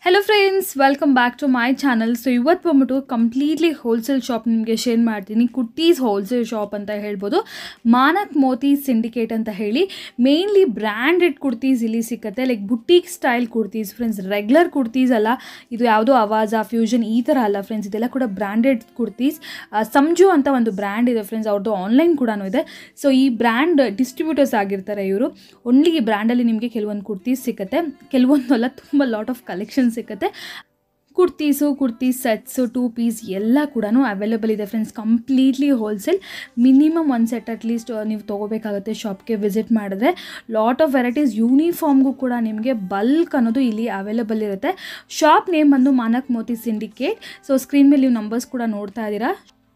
Hello friends welcome back to my channel so ಇವತ್ತು ಬಂದ್ಬಿಟ್ಟು completely wholesale shop ನಿಮಗೆ share ಮಾಡ್ತೀನಿ ಕುಟ್ಟೀಸ್ ಹೋಲ್ಸೇಲ್ ಶಾಪ್ ಅಂತ ಹೇಳ್ಬೋದು ಮಾನಕ್ ಮೋತಿ ಸಿಂಡಿಕೇಟ್ ಅಂತ ಹೇಳಿ ಮೇನ್ಲಿ ಬ್ರ್ಯಾಂಡೆಡ್ ಕುರ್ತೀಸ್ ಇಲ್ಲಿ ಸಿಕ್ಕತ್ತೆ like boutique style kurtis friends regular kurtis ಅಲ್ಲ ಇದು ಯಾವುದೋ ಅವಾಜ ಫ್ಯೂಷನ್ ಈ ಥರ ಅಲ್ಲ ಫ್ರೆಂಡ್ಸ್ ಇದೆಲ್ಲ ಕೂಡ ಬ್ರ್ಯಾಂಡೆಡ್ ಕುರ್ತೀಸ್ ಸಂಜು ಅಂತ ಒಂದು ಬ್ರ್ಯಾಂಡ್ ಇದೆ ಫ್ರೆಂಡ್ಸ್ ಅವ್ರದ್ದು ಆನ್ಲೈನ್ ಕೂಡ ಇದೆ ಸೊ ಈ ಬ್ರ್ಯಾಂಡ್ ಡಿಸ್ಟ್ರಿಬ್ಯೂಟರ್ಸ್ ಆಗಿರ್ತಾರೆ ಇವರು ಓನ್ಲಿ ಈ ಬ್ರ್ಯಾಂಡಲ್ಲಿ ನಿಮಗೆ ಕೆಲವೊಂದು ಕುರ್ತೀಸ್ ಸಿಕ್ಕತ್ತೆ ಕೆಲವೊಂದು ಅಲ್ಲ ತುಂಬ ಲಾಟ್ ಆಫ್ ಕಲೆಕ್ಷನ್ ಸಿಕ್ಕತ್ತೆ kurtis kurti sets two piece ಎಲ್ಲ ಕೂಡ ಅವೈಲೇಬಲ್ ಇದೆ ಫ್ರೆಂಡ್ಸ್ ಕಂಪ್ಲೀಟ್ಲಿ ಹೋಲ್ಸೇಲ್ ಮಿನಿಮಮ್ ಒಂದು ಸೆಟ್ ಅಟ್ಲೀಸ್ಟ್ ನೀವು ತೊಗೋಬೇಕಾಗುತ್ತೆ ಶಾಪ್ಗೆ ವಿಸಿಟ್ ಮಾಡಿದ್ರೆ ಲಾಟ್ ಆಫ್ ವೆರೈಟೀಸ್ ಯೂನಿಫಾರ್ಮ್ಗೂ ಕೂಡ ನಿಮಗೆ ಬಲ್ಕ್ ಅನ್ನೋದು ಇಲ್ಲಿ ಅವೈಲೇಬಲ್ ಇರುತ್ತೆ ಶಾಪ್ ನೇಮ್ ಬಂದು Manak Moti syndicate so screen ಮೇಲೆ ನೀವು ನಂಬರ್ಸ್ ಕೂಡ ನೋಡ್ತಾ ಇದ್ದೀರಾ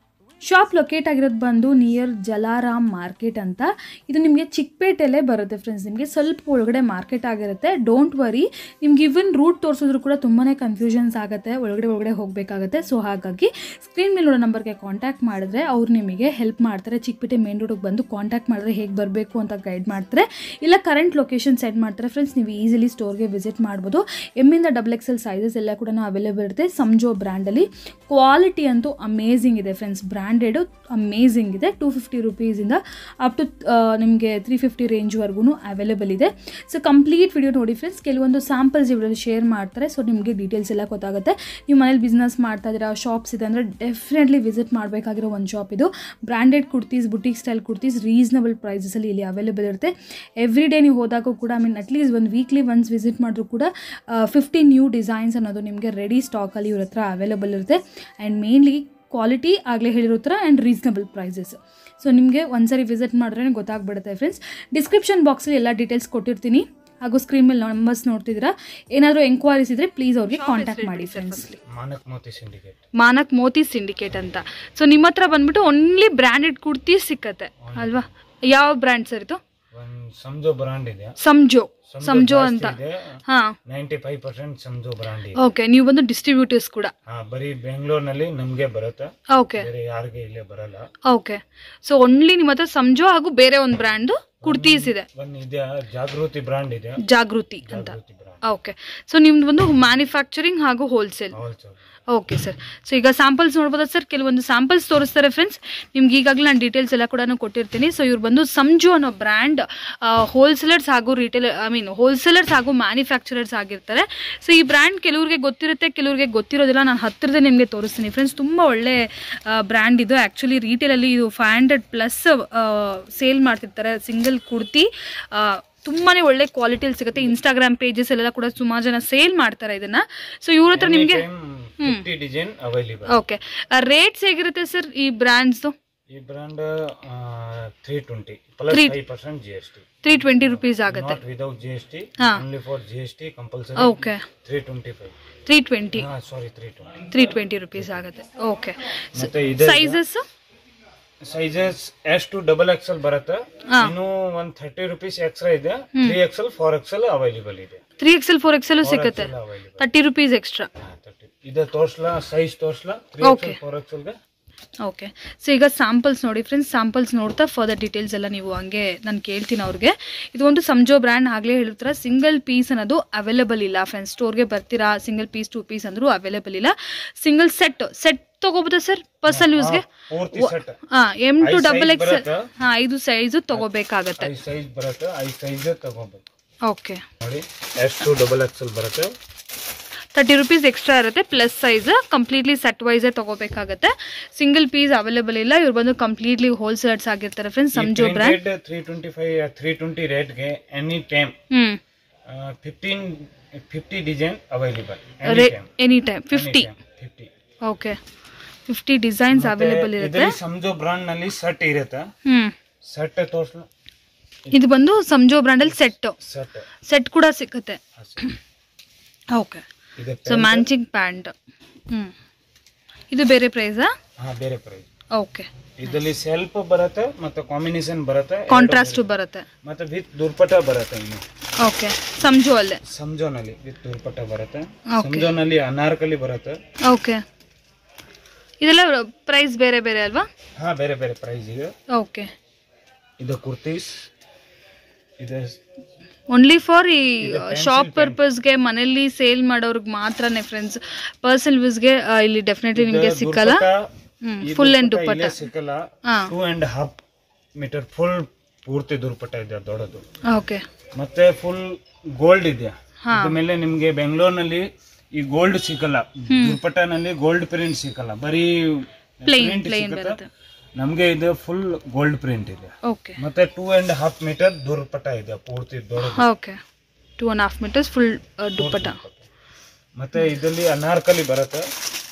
ಶಾಪ್ ಲೊಕೇಟ್ ಆಗಿರೋದು ಬಂದು ನಿಯರ್ ಜಲಾರಾಮ್ ಮಾರ್ಕೆಟ್ ಅಂತ ಇದು ನಿಮಗೆ ಚಿಕ್ಕಪೇಟೆಯಲ್ಲೇ ಬರುತ್ತೆ ಫ್ರೆಂಡ್ಸ್ ನಿಮಗೆ ಸ್ವಲ್ಪ ಒಳಗಡೆ ಮಾರ್ಕೆಟ್ ಆಗಿರುತ್ತೆ ಡೋಂಟ್ ವರಿ ನಿಮ್ಗೆ ಇವನ್ ರೂಟ್ ತೋರಿಸಿದ್ರು ಕೂಡ ತುಂಬಾ ಕನ್ಫ್ಯೂಷನ್ಸ್ ಆಗುತ್ತೆ ಒಳಗಡೆ ಒಳಗಡೆ ಹೋಗಬೇಕಾಗುತ್ತೆ ಸೊ ಹಾಗಾಗಿ ಸ್ಕ್ರೀನ್ ಮೇಲೆ ನೋಡೋ ನಂಬರ್ಗೆ ಕಾಂಟ್ಯಾಕ್ಟ್ ಮಾಡಿದ್ರೆ ಅವ್ರು ನಿಮಗೆ ಹೆಲ್ಪ್ ಮಾಡ್ತಾರೆ ಚಿಕ್ಕಪೇಟೆ ಮೇನ್ ರೋಡಿಗೆ ಬಂದು ಕಾಂಟ್ಯಾಕ್ಟ್ ಮಾಡಿದ್ರೆ ಹೇಗೆ ಬರಬೇಕು ಅಂತ ಗೈಡ್ ಮಾಡ್ತಾರೆ ಇಲ್ಲ ಕರೆಂಟ್ ಲೊಕೇಶನ್ ಸೆಂಡ್ ಮಾಡ್ತಾರೆ ಫ್ರೆಂಡ್ಸ್ ನೀವು ಈಸಿಲಿ ಸ್ಟೋರ್ಗೆ ವಿಸಿಟ್ ಮಾಡ್ಬೋದು ಎಮ್ಮಿಂದ ಡಬಲ್ ಎಕ್ಸೆಲ್ ಸೈಜಸ್ ಎಲ್ಲ ಕೂಡ ಅವೈಲೇಬಲ್ ಇರುತ್ತೆ ಸಂಜೋ ಬ್ರ್ಯಾಂಡಲ್ಲಿ ಕ್ವಾಲಿಟಿ ಅಂತೂ ಅಮೇಝಿಂಗ್ ಇದೆ ಫ್ರೆಂಡ್ಸ್ ಬ್ರ್ಯಾಂಡೆಡು ಅಮೇಝಿಂಗ್ ಇದೆ ಟೂ ಫಿಫ್ಟಿ ರುಪೀಸಿಂದ ಅಪ್ ಟು ನಿಮಗೆ ತ್ರೀ ಫಿಫ್ಟಿ ರೇಂಜ್ವರೆಗೂ ಅವೈಲೇಬಲ್ ಇದೆ ಸೊ ಕಂಪ್ಲೀಟ್ ವಿಡಿಯೋ ನೋಡಿ ಫ್ರೆಂಡ್ಸ್ ಕೆಲವೊಂದು ಸ್ಯಾಂಪಲ್ಸ್ ಇವರು ಶೇರ್ ಮಾಡ್ತಾರೆ ಸೊ ನಿಮಗೆ ಡೀಟೇಲ್ಸ್ ಎಲ್ಲ ಗೊತ್ತಾಗುತ್ತೆ ನೀವು ಮನೇಲಿ ಬಿಸ್ನೆಸ್ ಮಾಡ್ತಾ ಇದ್ದೀರಾ ಶಾಪ್ಸ್ ಇದೆ ಅಂದರೆ ಡೆಫಿನೆಟ್ಲಿ ವಿಸಿಟ್ ಮಾಡಬೇಕಾಗಿರೋ ಒಂದು ಶಾಪ್ ಇದು branded kurtis boutique style kurtis reasonable ಪ್ರೈಸಸಲ್ಲಿ ಇಲ್ಲಿ ಅವೈಲೇಬಲ್ ಇರುತ್ತೆ ಎವ್ರಿ ಡೇ ನೀವು ಹೋದಾಗೂ ಕೂಡ ಐ ಮೀನ್ ಅಟ್ಲೀಸ್ಟ್ ಒಂದು ವೀಕ್ಲಿ ಒನ್ಸ್ ವಿಸಿಟ್ ಮಾಡಿದ್ರು ಕೂಡ ಫಿಫ್ಟಿ ನ್ಯೂ ಡಿಸೈನ್ಸ್ ಅನ್ನೋದು ನಿಮಗೆ ರೆಡಿ ಸ್ಟಾಕಲ್ಲಿ ಇವ್ರ ಹತ್ರ ಅವೈಲೇಬಲ್ ಇರುತ್ತೆ ಆ್ಯಂಡ್ ಮೇನ್ಲಿ ಕ್ವಾಲಿಟಿ ಆಗಲೇ ಹೇಳಿರೋ ಥರ ಆ್ಯಂಡ್ ರೀಸನಬಲ್ ಪ್ರೈಸಸ್ ಸೊ ನಿಮಗೆ ಒಂದ್ಸರಿ ವಿಸಿಟ್ ಮಾಡಿದ್ರೆ ಗೊತ್ತಾಗ್ಬಿಡುತ್ತೆ ಫ್ರೆಂಡ್ಸ್ ಡಿಸ್ಕ್ರಿಪ್ಷನ್ ಬಾಕ್ಸಲ್ಲಿ ಎಲ್ಲ ಡೀಟೇಲ್ಸ್ ಕೊಟ್ಟಿರ್ತೀನಿ ಹಾಗೂ ಸ್ಕ್ರೀನ್ ಮೇಲೆ ನಂಬರ್ಸ್ ನೋಡ್ತಿದ್ದೀರಾ ಏನಾದರೂ ಎಂಕ್ವೈರೀಸ್ ಇದ್ದರೆ ಪ್ಲೀಸ್ ಅವ್ರಿಗೆ ಕಾಂಟ್ಯಾಕ್ಟ್ ಮಾಡಿ friends Manak Moti syndicate Manak Moti syndicate ಅಂತ ಸೊ ನಿಮ್ಮ ಹತ್ರ ಬಂದ್ಬಿಟ್ಟು ಓನ್ಲಿ ಬ್ರ್ಯಾಂಡೆಡ್ ಕುರ್ತಿ ಸಿಕ್ಕತ್ತೆ ಅಲ್ವಾ ಯಾವ ಬ್ರ್ಯಾಂಡ್ ಸರ್ ಇದು ಒಂದ್ ಸಂಜೋ ಬ್ರಾಂಡ್ ಇದೆ ಸಂಜೋ ಸಂಜೋ ಅಂತ ಹಾ ninety five percent Sanjo brand ಇದೆ ಓಕೆ ನೀವು ಬಂದು ಡಿಸ್ಟ್ರಿಬ್ಯೂಟರ್ಸ್ ಕೂಡ ಹಾ, ಬರೀ ಬೆಂಗಳೂರಿನಲ್ಲಿ ನಮ್ಗೆ ಬರುತ್ತೆ ಓಕೆ ಬೇರೆ ಯಾರಿಗೆ ಇಲ್ಲೇ ಬರಲ್ಲ ಓಕೆ ಸೊ ಓನ್ಲಿ ನಿಮ್ಮ ಹತ್ರ ಸಂಜೋ ಹಾಗೂ ಬೇರೆ ಒಂದು ಬ್ರ್ಯಾಂಡು ಕುರ್ತೀಸ್ ಇದೆ ಒಂದ್ ಇದೆ ಜಾಗೃತಿ ಬ್ರಾಂಡ್ ಇದೆ ಜಾಗೃತಿ ಅಂತ ಜಾಗೃತಿ ಬ್ರಾಂಡ್ ಓಕೆ ಸೊ ನಿಮ್ದು ಒಂದು ಮ್ಯಾನುಫ್ಯಾಕ್ಚರಿಂಗ್ ಹಾಗೂ wholesale wholesale okay sir so ಈಗ ಸ್ಯಾಂಪಲ್ಸ್ ನೋಡ್ಬೋದಾ ಸರ್ ಕೆಲವೊಂದು ಸ್ಯಾಂಪಲ್ಸ್ ತೋರಿಸ್ತಾರೆ ಫ್ರೆಂಡ್ಸ್ ನಿಮ್ಗೆ ಈಗಾಗಲೇ ನಾನು ಡೀಟೇಲ್ಸ್ ಎಲ್ಲ ಕೂಡ ಕೊಟ್ಟಿರ್ತೀನಿ ಸೊ ಇವ್ರು ಬಂದು ಸಂಜು ಅನ್ನೋ ಬ್ರ್ಯಾಂಡ್ ಹೋಲ್ಸೇಲರ್ಸ್ ಹಾಗೂ ರಿಟೇಲ್ ಐ ಮೀನ್ ಹೋಲ್ಸೇಲರ್ಸ್ ಹಾಗೂ ಮ್ಯಾನುಫ್ಯಾಕ್ಚರರ್ಸ್ ಆಗಿರ್ತಾರೆ ಸೊ ಈ ಬ್ರ್ಯಾಂಡ್ ಕೆಲವ್ರಿಗೆ ಗೊತ್ತಿರುತ್ತೆ ಕೆಲವ್ರಿಗೆ ಗೊತ್ತಿರೋದಿಲ್ಲ ನಾನು ಹತ್ತಿರದೇ ನಿಮಗೆ ತೋರಿಸ್ತೀನಿ ಫ್ರೆಂಡ್ಸ್ ತುಂಬ ಒಳ್ಳೆ ಬ್ರ್ಯಾಂಡ್ ಇದು ಆ್ಯಕ್ಚುಲಿ ರಿಟೇಲಲ್ಲಿ ಇದು ಫೈವ್ ಹಂಡ್ರೆಡ್ ಪ್ಲಸ್ ಸೇಲ್ ಮಾಡ್ತಿರ್ತಾರೆ ಸಿಂಗಲ್ ಕುರ್ತಿ ಆ, ತುಂಬಾನೇ ಒಳ್ಳೆ ಕ್ವಾಲಿಟಿಯಲ್ಲಿ ಸಿಗುತ್ತೆ ಇನ್ಸ್ಟಾಗ್ರಾಮ್ ಪೇಜಸ್ ಎಲ್ಲ ಕೂಡ ಸುಮಾರು ಜನ ಸೇಲ್ ಮಾಡ್ತಾರೆ ಇದನ್ನ ಸೊ ಇವ್ರ ಹತ್ರ ನಿಮಗೆ fifty design available okay rates ಹೇಗಿರುತ್ತೆ ಸರ್ ಈ ಬ್ರ್ಯಾಂಡ್ಸ್ದು ಈ brand three twenty plus five percent G S T three twenty rupees ಆಗುತ್ತೆ not without G S T ಹಾ. Only for G S T compulsory okay three twenty five three twenty sorry three twenty three twenty rupees ಆಗುತ್ತೆ okay ಮತ್ತೆ ಇದೆ sizes sizes S to double XL ಬರುತ್ತೆ ಹಾ. ಇನ್ನು ಒಂದ್ thirty rupees extra ಇದೆ three XL four XL available ಇದೆ three XL four XL ಸಿಗುತ್ತೆ ಅವೈಲೇಬಲ್ ತರ್ಟಿ ರುಪೀಸ್ ಎಕ್ಸ್ಟ್ರಾ ಇದೆ ತೋರ್ಸ್ಲಾ ಸೈಜ್ ತೋರ್ಸ್ಲಾ ತ್ರೀ Okay. ಎಕ್ಸೆಲ್ ಫೋರ್ ಎಕ್ಸೆಲ್ಗೆ ಓಕೆ ಸೊ ಈಗ ಸ್ಯಾಂಪಲ್ಸ್ ನೋಡಿ ಫ್ರೆಂಡ್ಸ್ ಸ್ಯಾಂಪಲ್ಸ್ ನೋಡ್ತಾ ಫರ್ದರ್ ಡೀಟೇಲ್ಸ್ ಎಲ್ಲ ನೀವು ಹಂಗೆ ನಾನು ಕೇಳ್ತೀನಿ ಅವ್ರಿಗೆ ಇದು ಒಂದು ಸಂಜೋ ಬ್ರ್ಯಾಂಡ್ ಆಗಲೇ ಹೇಳಿರ್ತಾರೆ ಸಿಂಗಲ್ ಪೀಸ್ ಅನ್ನೋದು ಅವೈಲೇಬಲ್ ಇಲ್ಲ ಫ್ರೆಂಡ್ಸ್ ಸ್ಟೋರ್ಗೆ ಬರ್ತೀರಾ ಸಿಂಗಲ್ ಪೀಸ್ ಟೂ ಪೀಸ್ ಅಂದ್ರೂ ಅವೈಲೇಬಲ್ ಇಲ್ಲ ಸಿಂಗಲ್ ಸೆಟ್ ಸೆಟ್ ತಗೋಬೋದಾ ಸರ್ ಪರ್ಸನಲ್ ಯೂಸ್ಗೆ ಪೂರ್ತಿ ಸೆಟ್ ಹಾಂ ಎಮ್ ಟು ಐದ್ ಡಬಲ್ size ಎಕ್ಸ್ ಬರುತ್ತಾ? ಹಾಂ ಐದು ಸೈಜು ತಗೋಬೇಕಾಗತ್ತೆ ಐದು ಸೈಜ್ ಬರುತ್ತೆ ಐದು ಸೈಜ್ ತಗೋಬೇಕು ಓಕೆ ನೋಡಿ ಎಸ್ ಟು ಡಬಲ್ ಎಕ್ಸೆಲ್ ಬರುತ್ತೆ ತರ್ಟಿ ರುಪೀಸ್ ಎಕ್ಸ್ಟ್ರಾ ಇರುತ್ತೆ ಪ್ಲಸ್ ಸೈಜ್ ಕಂಪ್ಲೀಟ್ಲಿ ಸೆಟ್ ವೈಸೇ ತಗೋಬೇಕಾಗತ್ತೆ ಸಿಂಗಲ್ ಪೀಸ್ ಅವೈಲೇಬಲ್ ಇಲ್ಲ ಇವ್ರು ಬಂದು ಕಂಪ್ಲೀಟ್ಲಿ ಹೋಲ್ಸೇಲರ್ಸ್ ಆಗಿರ್ತಾರೆ friends Sanjo brand three twenty five three twenty ರೇಟ್ಗೆ any time hmm fifteen fifty design available any time fifty fifty okay fifty designs available ಇರುತ್ತೆ ಇದರಲ್ಲಿ ಸಂಜೋ brand ನಲ್ಲಿ ಸೆಟ್ ಇರುತ್ತೆ ಹ್ಮ್ ಸೆಟ್ ತೋರ್ಸ್ಲಾ ಇದು ಬಂದು ಸಂಜೋ ಬ್ರ್ಯಾಂಡಲ್ಲಿ ಸೆಟ್ ಸೆಟ್ ಸೆಟ್ ಕೂಡ ಸಿಗುತ್ತೆ ಓಕೆ ಇದೆ ಸೊ ಮ್ಯಾಚಿಂಗ್ ಪ್ಯಾಂಟ್ ಹ್ಮ್ ಇದು ಬೇರೆ ಪ್ರೈಸಾ ಹಾ ಬೇರೆ ಪ್ರೈಸ್ ಓಕೆ ಇದರಲ್ಲಿ ಸೆಲ್ಫ್ ಬರುತ್ತೆ ಮತ್ತೆ ಕಾಂಬಿನೇಷನ್ ಬರುತ್ತೆ ಕಾಂಟ್ರಾಸ್ಟ್ ಬರುತ್ತೆ ಮತ್ತೆ ವಿತ್ ದುರ್ಪಟ ಬರುತ್ತೆ ಇನ್ನು ಓಕೆ ಸಂಜು ಅಲ್ಲೇ ಸಂಜೋನಲ್ಲಿ ವಿತ್ ದುರ್ಪಟ ಬರುತ್ತೆ Okay. ಸಂಜೋನಲ್ಲಿ ಅನಾರ್ಕಲಿ ಬರುತ್ತೆ ಓಕೆ ಇದೆಲ್ಲ ಪ್ರೈಸ್ ಬೇರೆ ಬೇರೆ ಅಲ್ವಾ ಹಾ ಬೇರೆ ಬೇರೆ ಪ್ರೈಸ್ ಇದೆ ಓಕೆ ಇದು ಕುರ್ತೀಸ್ ಇದೆ ಓನ್ಲಿ ಫಾರ್ ಈ pencil ಶಾಪ್ pen. ಪರ್ಪಸ್ಗೆ ಮನೆಯಲ್ಲಿ ಸೇಲ್ ಮಾಡೋರ್ಗೆ ಮಾತ್ರನೇ ಫ್ರೆಂಡ್ಸ್ ಪರ್ಸನಲ್ ಯೂಸ್ಗೆ ಇಲ್ಲಿ ಡೆಫಿನೆಟ್ಲಿ ನಿಮಗೆ ಸಿಕ್ಕಲ್ಲ ಫುಲ್ ಅಂಡ್ ದುಪ್ಪಟ್ಟ ಸಿಕ್ಕಲ್ಲ ಹಾ two and half meter full ಪೂರ್ತಿ ದುರ್ಪಟ್ಟ ಇದೆ ದೊಡ್ಡದು ಓಕೆ ಮತ್ತೆ ಫುಲ್ ಗೋಲ್ಡ್ ಇದೆ ಹಾ. ಮೇಲೆ ನಿಮ್ಗೆ ಬೆಂಗಳೂರಿನಲ್ಲಿ ಈ ಗೋಲ್ಡ್ ಸಿಕ್ಕಲ್ಲ ದುರ್ಪಟ್ಟನಲ್ಲಿ ಗೋಲ್ಡ್ ಪ್ರಿಂಟ್ ಸಿಕ್ಕಲ್ಲ ಬರೀ ಪ್ಲೇನ್ print ಪ್ಲೇನ್ ಸಿಕ್ಕತ್ತೆ. ಬರುತ್ತೆ ನಮ್ಗೆ ಇದು ಫುಲ್ ಗೋಲ್ಡ್ ಪ್ರಿಂಟ್ ಇದೆ ಓಕೆ ಮತ್ತೆ two and half meter dupatta ಇದೆ ಪೂರ್ತಿ ದೊಡ್ಡದು okay two and half meters full dupatta ಮತ್ತೆ ಇದರಲ್ಲಿ ಅನಾರ್ಕಲಿ ಬರುತ್ತೆ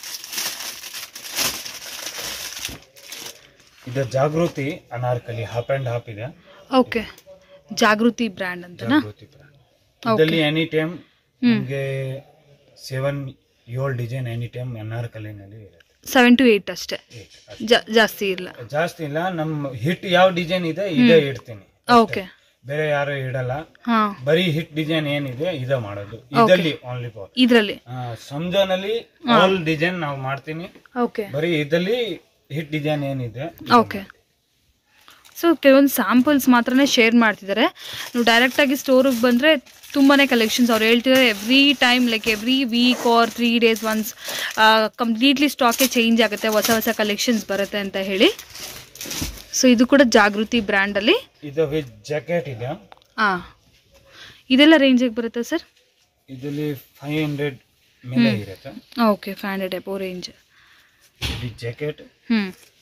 ಇದು Jagruti anarkali half and half ಇದೆ ಓಕೆ ಜಾಗೃತಿ ಬ್ರ್ಯಾಂಡ್ ಅಂತನಾ ಜಾಗೃತಿ brand. ಇದರಲ್ಲಿ ಎನಿ ಟೈಮ್ ನಿಮಗೆ ಸೆವೆನ್ ಏಳು ಡಿಸೈನ್ ಎನಿ ಟೈಮ್ ಅನಾರ್ಕಲಿನಲ್ಲಿ ಇರುತ್ತೆ ಸೆವೆನ್ ಟು ಏಯ್ಟ್ ಅಷ್ಟೇ Eight ಅಷ್ಟೇ. ಜಾ- ಜಾಸ್ತಿ ಇಲ್ಲ ಜಾಸ್ತಿ ಇಲ್ಲ ನಮ್ಮ ಹಿಟ್ ಯಾವ ಡಿಸೈನ್ ಇದೆ ಇದೇ ಇಡ್ತೀನಿ ಓಕೆ ಬೇರೆ ಯಾರು ಇಡಲ್ಲ ಹಾ ಬರೀ ಹಿಟ್ ಡಿಸೈನ್ ಏನಿದೆ ಇದೇ ಮಾಡೋದು ಇದರಲ್ಲಿ ಓನ್ಲಿ ಫಾರ್ ಇದರಲ್ಲಿ ಸಂಜೋನಲ್ಲಿ ಆಲ್ ಡಿಸೈನ್ ನಾವು ಮಾಡ್ತೀನಿ ಓಕೆ ಬರೀ ಇದಲ್ಲಿ ಹಿಟ್ ಡಿಸೈನ್ ಏನಿದೆ ಓಕೆ ಸೊ ಕೆಲವೊಂದು ಸ್ಯಾಂಪಲ್ಸ್ ಮಾತ್ರನೇ ಶೇರ್ ಮಾಡ್ತಿದ್ದಾರೆ ನೀವು ಡೈರೆಕ್ಟಾಗಿ ಸ್ಟೋರಿಗೆ ಬಂದರೆ ತುಂಬಾ ಕಲೆಕ್ಷನ್ಸ್ ಅವ್ರು ಹೇಳ್ತಿದ್ದಾರೆ every time like every week or three days once completely ಸ್ಟಾಕೇ ಚೇಂಜ್ ಆಗುತ್ತೆ ಹೊಸ ಹೊಸ ಕಲೆಕ್ಷನ್ಸ್ ಬರುತ್ತೆ ಅಂತ ಹೇಳಿ ಸೊ ಇದು ಕೂಡ ಜಾಗೃತಿ ಬ್ರ್ಯಾಂಡಲ್ಲಿ ಇದು ವಿತ್ ಜಾಕೆಟ್ ಇದೆ ಹಾಂ ಇದೆಲ್ಲ ರೇಂಜಿಗೆ ಬರುತ್ತೆ ಸರ್ ಇದರಲ್ಲಿ ಫೈವ್ ಹಂಡ್ರೆಡ್ ಮೇಲೆ ಇರುತ್ತೆ okay five hundred above range with jacket ಹ್ಞೂ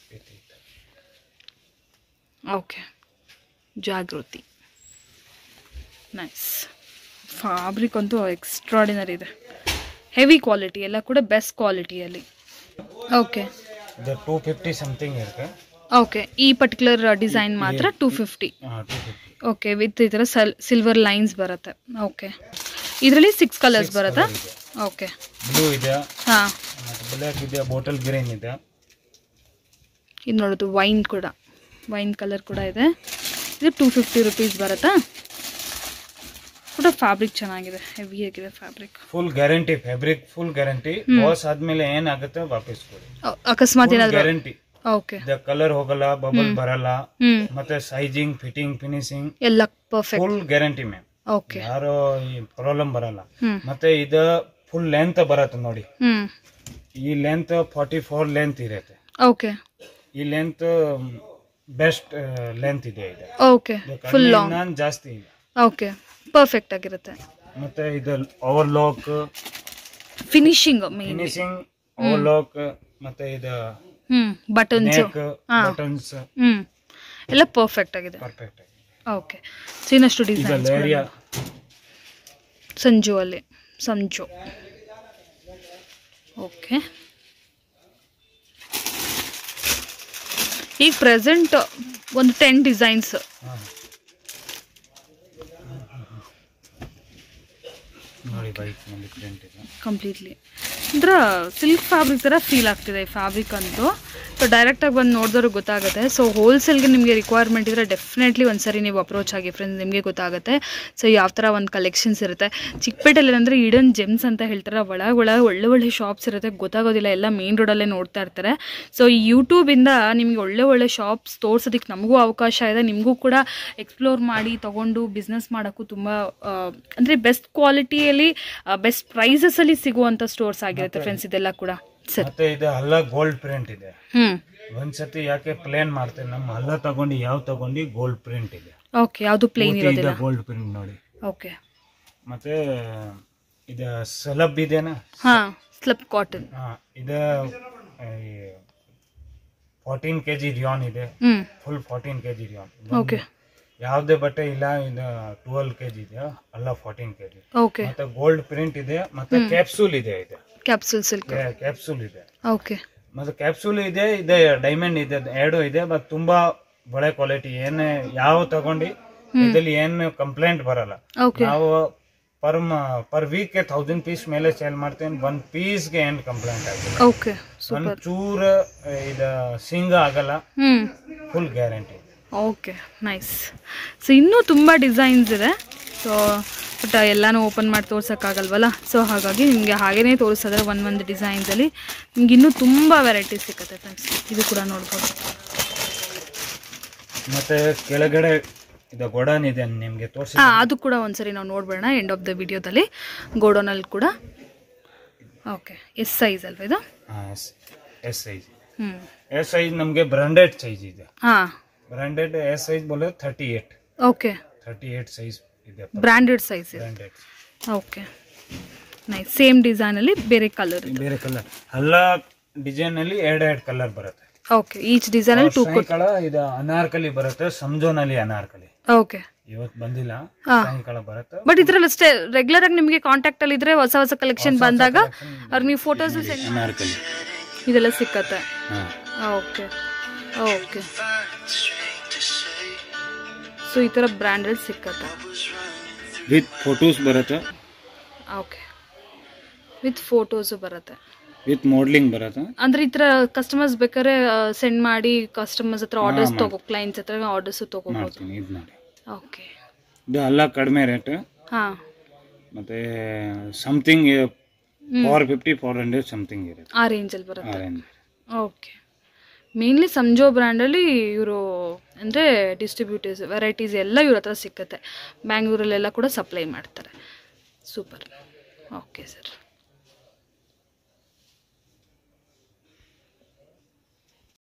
ಓಕೆ ಜಾಗೃತಿ ನೈಸ್ ಫ್ಯಾಬ್ರಿಕ್ ಅಂತೂ ಎಕ್ಸ್ಟ್ರಾಡಿನರಿ ಇದೆ ಹೆವಿ ಕ್ವಾಲಿಟಿ ಎಲ್ಲ ಕೂಡ ಬೆಸ್ಟ್ ಕ್ವಾಲಿಟಿಯಲ್ಲಿ ಓಕೆ ಇದು ಟೂ ಫಿಫ್ಟಿ ಸಮಥಿಂಗ್ ಇರುತ್ತೆ ಓಕೆ ಈ ಪರ್ಟಿಕ್ಯುಲರ್ ಡಿಸೈನ್ ಮಾತ್ರ two fifty two fifty okay with ಈ ಥರ ಸಲ್ ಸಿಲ್ವರ್ ಲೈನ್ಸ್ ಬರುತ್ತೆ ಓಕೆ ಇದರಲ್ಲಿ ಸಿಕ್ಸ್ ಕಲರ್ಸ್ ಬರುತ್ತಾ ಓಕೆ ಬ್ಲೂ ಇದೆ ಹಾಂ ಮತ್ತೆ ಬ್ಲ್ಯಾಕ್ ಇದೆ ಬಾಟಲ್ ಗ್ರೀನ್ ಇದೆ ಇದು ನೋಡೋದು ವೈನ್ ಕೂಡ ವೈನ್ ಕಲರ್ ಕೂಡ ಇದೆ ಇದು ಟೂ ಫಿಫ್ಟಿ ರುಪೀಸ್ ಬರುತ್ತಾ ಕೂಡ ಫ್ಯಾಬ್ರಿಕ್ ಚೆನ್ನಾಗಿದೆ ಹೆವಿ ಆಗಿದೆ fabric full guarantee fabric full guarantee wash ಆದ್ಮೇಲೆ ಏನಾಗುತ್ತೆ ವಾಪಸ್ ಕೊಡಿ ಅಕಸ್ಮಾತ್ ಏನಾದರೂ ಗ್ಯಾರಂಟಿ ಓಕೆ ಇದು ಕಲರ್ ಹೋಗಲ್ಲ ಬಬಲ್ ಬರಲ್ಲ ಹ್ಞೂ ಮತ್ತೆ ಸೈಜಿಂಗ್ ಫಿಟ್ಟಿಂಗ್ ಫಿನಿಶಿಂಗ್ ಎಲ್ಲ perfect full guarantee ma'am okay ಯಾರೋ ಈ ಪ್ರಾಬ್ಲಮ್ ಬರಲ್ಲ ಹ್ಞೂ ಮತ್ತೆ ಇದು ಫುಲ್ ಲೆಂತ್ ಬರತ್ತೆ ನೋಡಿ ಹ್ಞೂ ಈ ಲೆಂತ್ ಫಾರ್ಟಿ ಫೋರ್ ಲೆಂತ್ ಇರುತ್ತೆ ಓಕೆ ಈ ಲೆಂತ್ ಬೆಸ್ಟ್ ಲೆಂತ್ ಇದೆ ಇದು ಓಕೆ ಫುಲ್ ಲಾಂಗ್ ನಾನು ಜಾಸ್ತಿ ಇಲ್ಲ ಓಕೆ ಪರ್ಫೆಕ್ಟ್ ಆಗಿರುತ್ತೆ ಮತ್ತೆ ಇದು overlock finishing main finishing overlock ಮತ್ತೆ ಇದು ಹ್ಞೂ ಬಟನ್ಸ್ ನೆಕ್ ಹಾ. ಬಟನ್ಸ್ ಹ್ಞೂ ಎಲ್ಲ ಪರ್ಫೆಕ್ಟ್ ಆಗಿದೆ ಪರ್ಫೆಕ್ಟ್ ಓಕೆ ಸೊ ಇನ್ನಷ್ಟು ಇದು ಡಿಸೈನ್ಸ್ ಲೇರಿಯಾ ಸಂಜು ಅಲ್ಲಿ ಸಂಜು ಓಕೆ ಈಗ ಪ್ರೆಸೆಂಟ್ ಒಂದು ಟೆನ್ ಡಿಸೈನ್ಸ್ ನೋಡಿ ಬೈಕ್ ನಲ್ಲಿ ಪ್ರಿಂಟ್ ಇದೆ ಕಂಪ್ಲೀಟ್ಲಿ ಒಂಥರ ಸಿಲ್ಕ್ ಫ್ಯಾಬ್ರಿಕ್ ಥರ ಫೀಲ್ ಆಗ್ತಿದೆ ಈ ಫ್ಯಾಬ್ರಿಕ್ ಅಂತೂ ಸೊ ಡೈರೆಕ್ಟಾಗಿ ಬಂದು ನೋಡಿದವ್ರಿಗೆ ಗೊತ್ತಾಗುತ್ತೆ ಸೊ ಹೋಲ್ಸೇಲ್ಗೆ ನಿಮಗೆ ರಿಕ್ವೈರ್ಮೆಂಟ್ ಇದ್ದರೆ ಡೆಫಿನೆಟ್ಲಿ ಒಂದು ಸರಿ ನೀವು ಅಪ್ರೋಚ್ ಆಗಿ ಫ್ರೆಂಡ್ಸ್ ನಿಮಗೆ ಗೊತ್ತಾಗುತ್ತೆ ಸೊ ಯಾವ ಥರ ಒಂದು ಕಲೆಕ್ಷನ್ಸ್ ಇರುತ್ತೆ ಚಿಕ್ಕಪೇಟೆಯಲ್ಲಿ ಏನಂದರೆ ಇಡನ್ ಜೆಮ್ಸ್ ಅಂತ ಹೇಳ್ತಾರೆ ಒಳಗೆ ಒಳಗೆ ಒಳ್ಳೆ ಒಳ್ಳೆ ಶಾಪ್ಸ್ ಇರುತ್ತೆ ಗೊತ್ತಾಗೋದಿಲ್ಲ ಎಲ್ಲ ಮೇನ್ ರೋಡಲ್ಲೇ ನೋಡ್ತಾ ಇರ್ತಾರೆ ಸೊ ಈ ಯೂಟ್ಯೂಬಿಂದ ನಿಮಗೆ ಒಳ್ಳೆ ಒಳ್ಳೆ ಶಾಪ್ಸ್ ತೋರ್ಸೋದಕ್ಕೆ ನಮಗೂ ಅವಕಾಶ ಇದೆ ನಿಮಗೂ ಕೂಡ ಎಕ್ಸ್ಪ್ಲೋರ್ ಮಾಡಿ ತೊಗೊಂಡು ಬಿಸ್ನೆಸ್ ಮಾಡೋಕ್ಕೂ ತುಂಬ ಅಂದರೆ ಬೆಸ್ಟ್ ಕ್ವಾಲಿಟಿಯಲ್ಲಿ ಬೆಸ್ಟ್ ಪ್ರೈಸಸಲ್ಲಿ ಸಿಗುವಂಥ ಸ್ಟೋರ್ಸ್ ಆಗಿರುತ್ತೆ ಫ್ರೆಂಡ್ಸ್ ಇದೆಲ್ಲ ಕೂಡ ಸರಿ ಮತ್ತೆ ಇದು ಹಲ್ಲ ಗೋಲ್ಡ್ ಪ್ರಿಂಟ್ ಇದೆ ಹ್ಞೂ ಒಂದ್ಸತಿ ಯಾಕೆ ಪ್ಲೇನ್ ಮಾಡ್ತೇವೆ ನಮ್ಮ ಹಲ್ಲ ತಗೊಂಡು ಯಾವ ತಗೊಂಡು ಗೋಲ್ಡ್ ಪ್ರಿಂಟ್ ಇದೆ ಓಕೆ ಯಾವುದು ಪ್ಲೇನ್ ಇರೋದಿಲ್ಲ ಗೋಲ್ಡ್ ಪ್ರಿಂಟ್ ನೋಡಿ ಓಕೆ ಮತ್ತೆ ಇದು ಸಲಬ್ ಇದೆನಾ ಹಾಂ ಸ್ಲಪ್ ಕಾಟನ್ ಹಾ ಇದು ಫೋರ್ಟೀನ್ ಕೆ ಜಿ ರಿಯಾನ್ ಇದೆ ಹ್ಞೂ full fourteen K G rayon okay ಯಾವುದೇ ಬಟ್ಟೆ ಇಲ್ಲ ಇದು ಟ್ವೆಲ್ ಕೆ ಜಿ ಇದೆ ಅಲ್ಲ ಫೋರ್ಟೀನ್ ಕೆ ಜಿ ಓಕೆ ಮತ್ತೆ ಗೋಲ್ಡ್ ಪ್ರಿಂಟ್ ಇದೆ ಮತ್ತೆ ಕ್ಯಾಪ್ಸೂಲ್ ಇದೆ ಇದು ಕ್ಯಾಪ್ಸೂಲ್ ಸಿಲ್ಕ್ ಕ್ಯಾಪ್ಸೂಲ್ ಇದೆ ಓಕೆ ಮತ್ತೆ ಕ್ಯಾಪ್ಸೂಲ್ ಇದೆ ಇದೆ ಡೈಮಂಡ್ ಇದೆ ಎರಡು ಇದೆ ಬಟ್ ತುಂಬಾ ಒಳ್ಳೆ ಕ್ವಾಲಿಟಿ ಏನೇ ಯಾವ ತಗೊಂಡು ಇದರಲ್ಲಿ ಏನು ಕಂಪ್ಲೇಂಟ್ ಬರಲ್ಲ ಓಕೆ ನಾವು per per week thousand piece ಮೇಲೆ ಸೇಲ್ ಮಾಡ್ತೇವೆ ಒಂದ್ ಪೀಸ್ಗೆ ಏನು ಕಂಪ್ಲೇಂಟ್ ಆಗಿಲ್ಲ ಓಕೆ ಒಂದ್ ಸೂಪರ್ ಚೂರ್ ಇದು ಸಿಂಗ ಆಗಲ್ಲ ಹ್ಞೂ full guarantee okay nice so ಇನ್ನೂ ತುಂಬ ಡಿಸೈನ್ಸ್ ಇದೆ ಸೊ ಬಟ್ ಎಲ್ಲನೂ ಓಪನ್ ಮಾಡಿ ತೋರ್ಸೋಕ್ಕಾಗಲ್ವಲ್ಲ ಸೊ ಹಾಗಾಗಿ ನಿಮಗೆ ಹಾಗೇ ತೋರಿಸಿದ್ರೆ ಒಂದು ಒಂದು ಡಿಸೈನ್ಸಲ್ಲಿ ನಿಮ್ಗೆ ಇನ್ನೂ ತುಂಬ ವೆರೈಟೀಸ್ ಸಿಗುತ್ತೆ ಫ್ರೆಂಡ್ಸ್ ಇದು ಕೂಡ ನೋಡ್ಬೋದು ಮತ್ತೆ ಕೆಳಗಡೆ ಇದು ಗೋಡನ್ ಇದೆ ನಿಮ್ಗೆ ತೋರಿಸಿ ಹಾಂ ಅದು ಕೂಡ ಒಂದ್ಸರಿ ನಾವು ನೋಡ್ಬೇಡ ಎಂಡ್ ಆಫ್ ದ ವಿಡಿಯೋದಲ್ಲಿ ಗೋಡೋನಲ್ಲಿ ಕೂಡ ಓಕೆ ಎಸ್ ಸೈಜ್ ಅಲ್ವಾ ಇದು ಎಸ್ ಸೈಜ್ ಹ್ಞೂ ಎಸ್ ಸೈಜ್ ನಮ್ಗೆ ಬ್ರಾಂಡೆಡ್ ಸೈಜ್ ಇದೆ ಹಾಂ ಬ್ರಾಂಡೆಡ್ ಎಸ್ ಸೈಜ್ ಬೋಲೆ thirty eight okay thirty eight size ಇದೆ ಬ್ರ್ಯಾಂಡೆಡ್ ಸೈಜ್ ಇದೆ ಬ್ರಾಂಡೆಡ್ ಓಕೆ ನೈಸ್ ಸೇಮ್ ಡಿಸೈನಲ್ಲಿ ಬೇರೆ ಕಲರ್ ಇದೆ ಬೇರೆ ಕಲರ್ ಎಲ್ಲ ಡಿಸೈನ್ ಅಲ್ಲಿ ಎರಡ್ ಎರಡ್ ಕಲರ್ ಬರುತ್ತೆ ಓಕೆ ಈಚ್ ಡಿಸೈನಲ್ಲಿ ಟೂ ಸಾಯಂಕಾಲ ಇದು ಅನಾರ್ಕಲಿ ಬರುತ್ತೆ ಸಂಜೋನಲ್ಲಿ ಅನಾರ್ಕಲಿ ಓಕೆ ಇವತ್ತು ಬಂದಿಲ್ಲ ಹಾ. ಸಾಯಂಕಾಲ ಬರುತ್ತೆ ಬಟ್ ಇದ್ರಲ್ಲಿ ಅಷ್ಟೇ ರೆಗ್ಯುಲರ್ ಆಗಿ ನಿಮಗೆ ಕಾಂಟ್ಯಾಕ್ಟ್ ಅಲ್ಲಿ ಇದ್ರೆ ಹೊಸ ಹೊಸ ಕಲೆಕ್ಷನ್ ಬಂದಾಗ ಅವ್ರಿಗೆ ನೀವು ಫೋಟೋಸ್ ಸೆಂಡ್ ಅನಾರ್ಕಲಿ ಇದೆಲ್ಲ ಸಿಕ್ಕತ್ತೆ ಹಾ ಓಕೆ ಓಕೆ ಸೊ ಈ ಥರ ಬ್ರ್ಯಾಂಡೆಡ್ ಸಿಕ್ಕತ್ತೆ ವಿತ್ ಫೋಟೋಸ್ ಬರುತ್ತೆ ಓಕೆ ವಿತ್ ಫೋಟೋಸು ಬರುತ್ತೆ ವಿತ್ ಮಾಡ್ಲಿಂಗ್ ಬರುತ್ತೆ ಅಂದ್ರೆ ಈ ಥರ ಕಸ್ಟಮರ್ಸ್ ಬೇಕಾದ್ರೆ ಸೆಂಡ್ ಮಾಡಿ ಕಸ್ಟಮರ್ಸ್ ಹತ್ರ ಆರ್ಡರ್ಸ್ ತಗೋ ಕ್ಲೈಂಟ್ಸ್ ಹತ್ರ ಆರ್ಡರ್ಸ್ ತಗೋಬಹುದು ಮಾಡ್ತೀನಿ ಇದು ಮಾಡಿ ಓಕೆ ಇದು ಎಲ್ಲ ಕಡಿಮೆ ರೇಟ್ ಹಾಂ ಮತ್ತೆ something four fifty four hundred something ಇರುತ್ತೆ ಆ ರೇಂಜಲ್ಲಿ ಬರುತ್ತೆ ಆರೆಂಜ್ ಓಕೆ ಮೇನ್ಲಿ ಸಂಜೋ ಬ್ರ್ಯಾಂಡಲ್ಲಿ ಇವರು ಅಂದರೆ ಡಿಸ್ಟ್ರಿಬ್ಯೂಟರ್ಸ್ ವೆರೈಟೀಸ್ ಎಲ್ಲ ಇವ್ರ ಹತ್ರ ಸಿಕ್ಕತ್ತೆ ಬ್ಯಾಂಗ್ಳೂರಲ್ಲೆಲ್ಲ ಕೂಡ ಸಪ್ಲೈ ಮಾಡ್ತಾರೆ ಸೂಪರ್ ಓಕೆ ಸರ್